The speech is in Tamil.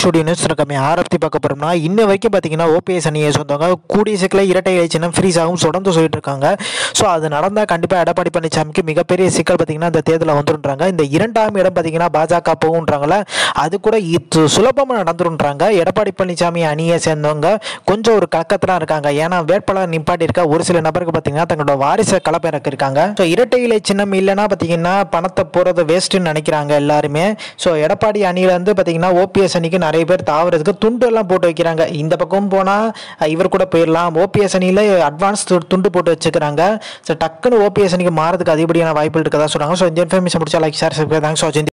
ஸ்டுடியோ நியூஸ் இருக்காமே ஆரத்தி பார்க்க போகிறோம்னா இன்ன வரைக்கும் பார்த்தீங்கன்னா ஓபிஎஸ் அணியை சொந்தவங்க கூடிய சீக்கிரம் இரட்டை இலை சின்னம் ஃப்ரீஸ் ஆகும் தொடர்ந்து சொல்லிட்டு இருக்காங்க ஸோ அது நடந்தால் கண்டிப்பாக எடப்பாடி பழனிசாமிக்கு மிகப்பெரிய சிக்கல் பார்த்தீங்கன்னா இந்த தேர்தலில் வந்துருன்றாங்க இந்த இரண்டாம் இடம் பார்த்தீங்கன்னா பாஜக போகுன்றாங்களே அது கூட இது சுலபமாக நடந்துருன்றாங்க எடப்பாடி பழனிசாமி அணியை சேர்ந்தவங்க கொஞ்சம் ஒரு கலக்கத்தில் இருக்காங்க ஏன்னா வேட்பாளர் நிப்பாட்டி இருக்க ஒரு சில நபருக்கு பார்த்தீங்கன்னா தங்களோட வாரிசை கலப்பிறக்க இருக்காங்க ஸோ இரட்டை இலை சின்னம் இல்லைன்னா பார்த்தீங்கன்னா பணத்தை போகிறது வேஸ்ட்டுன்னு நினைக்கிறாங்க எல்லாருமே ஸோ எடப்பாடி அணியிலேருந்து பார்த்தீங்கன்னா ஓபிஎஸ் அணிக்கு நிறைய பேர் தாவறதுக்கு துண்டு எல்லாம் போட்டு வைக்கிறாங்க இந்த பக்கம் போனால் இவர் கூட போயிடலாம் ஓபிஎஸ் அணியில் அட்வான்ஸ் துண்டு போட்டு வச்சுக்கிறாங்க ஸோ டக்குன்னு ஓபிஎஸ் அணிக்கு மாறதுக்கு அதிகப்படியான வாய்ப்புகள் இருக்கதா சொல்கிறாங்க ஸோ இந்த இன்ஃபர்மேஷன் முடிச்சா லைக் ஷேர் தேங்க்ஸ் ஃபார்